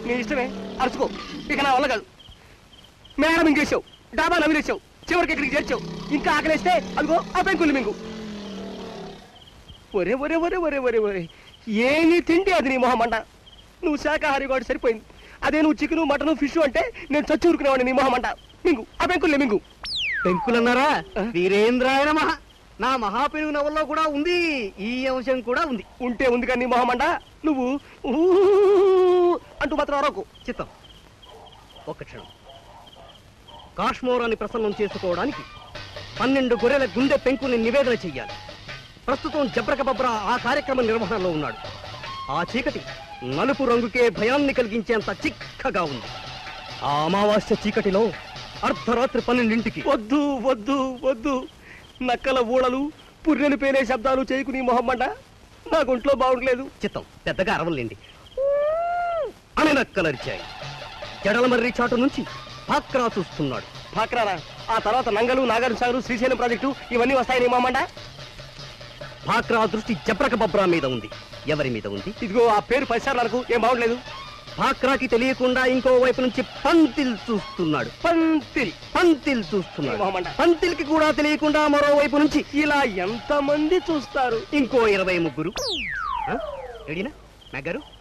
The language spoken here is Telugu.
నీ ఇష్టమే అరుచుకో ఇక నా వల్ల కాదు మేడం ఇంకేసావు డాబా నవ్విలేసావు చివరికి ఇక్కడికి చేర్చావు ఇంకా ఆకలేస్తే అదిగో ఆ పెంకులు మింగు ఒరే ఒరే ఒరే ఒరే ఒరే ఒరే ఏమి తిండి అది నీ మొహమంట నువ్వు శాకాహారి వాడు సరిపోయింది అదే నువ్వు చికెను మటను ఫిష్ అంటే నేను చచ్చి ఊరుకునేవాడిని నీ మొహమంట మింగు ఆ పెంకుల్ని మింగు పెంకులన్నారా వీరేంద్రాయ నమః నా మహాపెరుగు నవల్లో కూడా ఉంది ఈ అంశం కూడా ఉంది ఉంటే ఉంది కానీ నీ మొహమంట నువ్వు ఊ అంటూ మాత్రం అరవకు చిత్తం ఒక్క క్షణం కాశ్మోరాన్ని ప్రసన్నం చేసుకోవడానికి పన్నెండు గొర్రెల గుండె పెంకుని నివేదన చెయ్యాలి ప్రస్తుతం జబ్రక బబ్రా ఆ కార్యక్రమ నిర్వహణలో ఉన్నాడు ఆ చీకటి నలుపు రంగుకే భయాన్ని కలిగించేంత చిక్కగా ఉంది ఆ అమావాస్య చీకటిలో అర్ధరాత్రి పన్నెండింటికి వద్దు వద్దు వద్దు నక్కల ఊళలు పుర్రెలు పేనే శబ్దాలు చేయకు నీ మొహమ్మంట నాకు ఒంట్లో బాగుండలేదు చిత్తం పెద్దగా అరవలేండి అని నక్కలరిచాయి జడల మర్రి చాటు నుంచి పాక్రా చూస్తున్నాడు పాక్రారా ఆ తర్వాత నంగలు నాగార్జున సాగరు శ్రీశైలం ప్రాజెక్టు ఇవన్నీ వస్తాయి నీ మొహమ్మంట పాక్రా దృష్టి జబ్రక బబ్రా మీద ఉంది ఎవరి మీద ఉంది ఇదిగో ఆ పేరు పరిసరాలు నాకు ఏం బాగుండలేదు పాక్రాకి తెలియకుండా ఇంకో వైపు నుంచి పంతిల్ చూస్తున్నాడు పంతిల్ పంతిల్ చూస్తున్నాడు మొహమంట. పంతిల్కి కూడా తెలియకుండా మరో వైపు నుంచి ఇలా ఎంత మంది చూస్తారు ఇంకో ఇరవై ముగ్గురు ఆ? రెడీనా నగరు